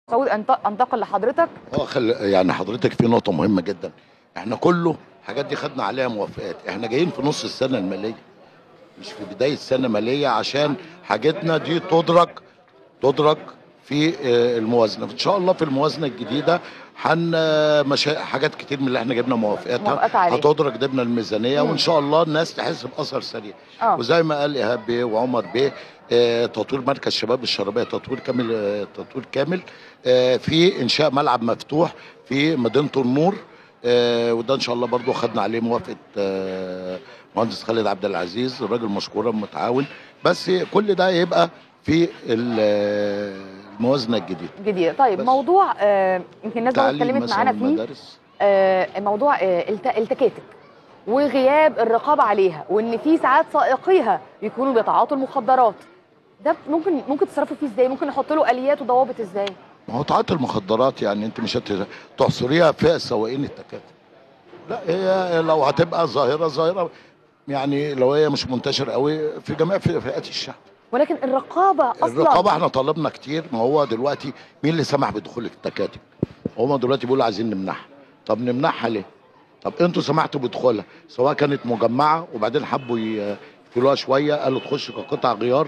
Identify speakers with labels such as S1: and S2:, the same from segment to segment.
S1: سعود أنت- انتقل لحضرتك
S2: اه خل... يعني حضرتك في نقطة مهمة جدا احنا كله الحاجات دي خدنا عليها موافقات احنا جايين في نص السنة المالية مش في بداية سنة مالية عشان حاجتنا دي تدرك تدرك في آه، الموازنة ان شاء الله في الموازنة الجديدة حن مشا... حاجات كتير من اللي احنا جبنا
S1: موافقات
S2: موافقاتها
S1: عليها.
S2: هتدرك ضمن الميزانية
S1: مم.
S2: وان شاء الله الناس تحس بأثر سريع
S1: اه
S2: وزي ما قال ايهاب بيه وعمر بيه آه، تطوير مركز شباب الشرابيه تطوير كامل آه، تطوير كامل آه، في انشاء ملعب مفتوح في مدينه النور آه، وده ان شاء الله برضو خدنا عليه موافقه آه، مهندس خالد عبد العزيز الراجل مشكورا متعاون بس كل ده يبقى في ال- آه، الموازنه الجديده
S1: جديدة طيب
S2: بس.
S1: موضوع آه، يمكن الناس برضه
S2: تعليم
S1: اتكلمت
S2: مثلا
S1: معانا فيه
S2: المدارس
S1: آه، موضوع آه، الت- التكاتك وغياب الرقابه عليها وان في ساعات سائقيها بيكونوا بيتعاطوا المخدرات ده ممكن ممكن تتصرفوا فيه ازاي ممكن نحط له اليات وضوابط ازاي
S2: ما هو تعاطي المخدرات يعني انت مش هت- تحصريها في سواقين التكاتك لا هي لو هتبقى ظاهره ظاهره يعني لو هي مش منتشر قوي في جميع في- فئات الشعب
S1: ولكن الرقابه اصلا
S2: الرقابه احنا طلبنا كتير ما هو دلوقتي مين اللي سمح بدخول التكاتك هم دلوقتي بيقولوا عايزين نمنعها طب نمنعها ليه طب انتوا سمحتوا بدخولها سواء كانت مجمعه وبعدين حبوا ي- يقفلوها شويه قالوا تخش كقطع غيار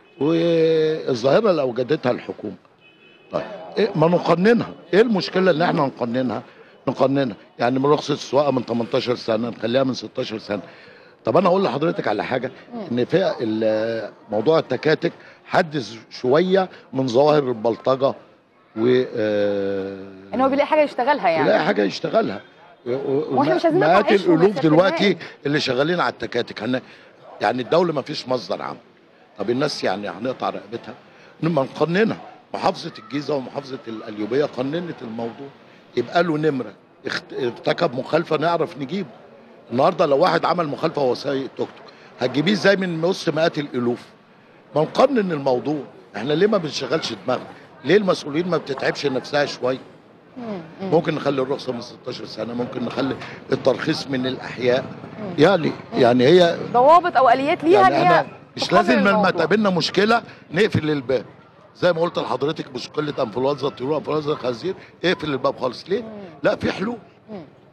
S2: والظاهره اللي اوجدتها الحكومه طيب إيه ما نقننها ايه المشكله ان احنا نقننها نقننها يعني من رخصه السواقه من 18 سنه نخليها من 16 سنه طب انا اقول لحضرتك على حاجه ان في ال- موضوع التكاتك حدث شويه من ظواهر البلطجه و آه،
S1: ان هو بيلاقي حاجه يشتغلها يعني
S2: يلاقي حاجه يشتغلها
S1: واحنا مش عايزين نقطع
S2: مئات
S1: عيشهم يا
S2: الالوف
S1: سيادة
S2: دلوقتي
S1: النائب.
S2: اللي شغالين على التكاتك هن... يعني الدوله ما فيش مصدر عام طب الناس يعني هنقطع رقبتها ما نقننها محافظه الجيزه ومحافظه القليوبيه قننت الموضوع يبقى له نمره اخت- ارتكب مخالفه نعرف نجيبه النهارده لو واحد عمل مخالفه وهو سايق توك توك هتجيبيه ازاي من وسط مئات الالوف ما نقنن الموضوع احنا ليه ما بنشغلش دماغنا ليه المسؤولين ما بتتعبش نفسها شويه
S1: مم، مم.
S2: ممكن نخلي الرخصه من 16 سنه ممكن نخلي الترخيص من الاحياء يعني يعني هي
S1: ضوابط او اليات ليها
S2: يعني
S1: ان هي
S2: احنا مش
S1: تقنن
S2: لازم لما
S1: الموضوع.
S2: تقابلنا مشكله نقفل الباب زي ما قلت لحضرتك مشكله انفلونزا الطيور انفلونزا الخنزير اقفل الباب خالص ليه؟
S1: مم.
S2: لا في حلول
S1: مم.